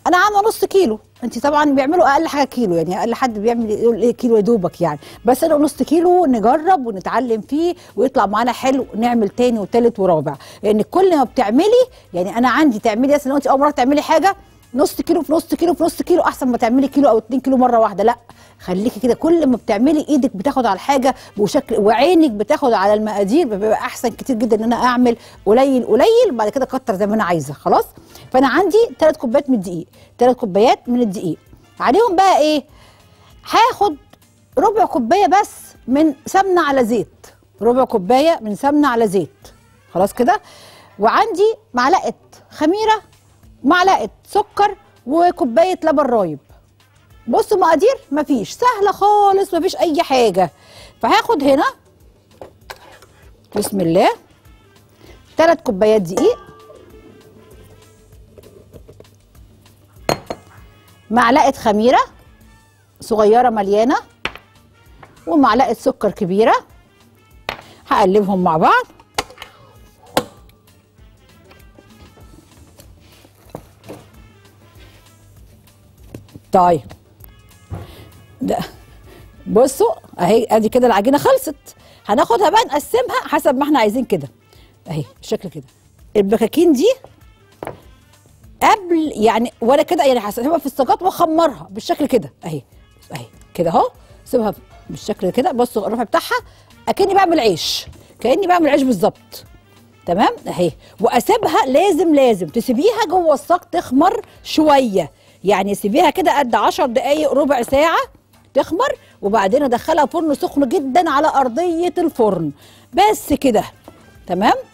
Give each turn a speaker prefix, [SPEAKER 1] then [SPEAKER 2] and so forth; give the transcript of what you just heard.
[SPEAKER 1] انا عامله نص كيلو انت طبعا بيعملوا اقل حاجه كيلو يعني اقل حد بيعمل يقول ايه كيلو يا دوبك يعني بس انا نص كيلو نجرب ونتعلم فيه ويطلع معانا حلو نعمل تاني وتالت ورابع لان كل ما بتعملي يعني انا عندي تعملي مثلا لو انت اول مره تعملي حاجه نص كيلو في نص كيلو في نص كيلو احسن ما تعملي كيلو او 2 كيلو مره واحده لا خليكي كده كل ما بتعملي ايدك بتاخد على الحاجه وشكل وعينك بتاخد على المقادير بيبقى احسن كتير جدا ان انا اعمل قليل قليل بعد كده اكتر زي ما انا عايزه خلاص فانا عندي 3 كوبايات من الدقيق 3 كوبايات من الدقيق عليهم بقى ايه هاخد ربع كوبايه بس من سمنه على زيت ربع كوبايه من سمنه على زيت خلاص كده وعندي معلقه خميره معلقه سكر وكوبايه لبن رايب بصوا مقادير مفيش سهله خالص مفيش اي حاجه فهاخد هنا بسم الله ثلاث كوبايات دقيق معلقه خميره صغيره مليانه ومعلقه سكر كبيره هقلبهم مع بعض طيب ده بصوا اهي ادي كده العجينه خلصت هناخدها بقى نقسمها حسب ما احنا عايزين كده اهي بالشكل كده البكاكين دي قبل يعني وانا كده يعني هسيبها في السجات واخمرها بالشكل كده اهي اهي كده اهو سيبها بالشكل كده بصوا الرفع بتاعها اكني بعمل عيش كاني بعمل عيش بالظبط تمام اهي واسيبها لازم لازم تسيبيها جوه الصاج تخمر شويه يعني سيبيها كده قد 10 دقايق ربع ساعه تخمر وبعدين ادخلها فرن سخن جدا على ارضيه الفرن بس كده تمام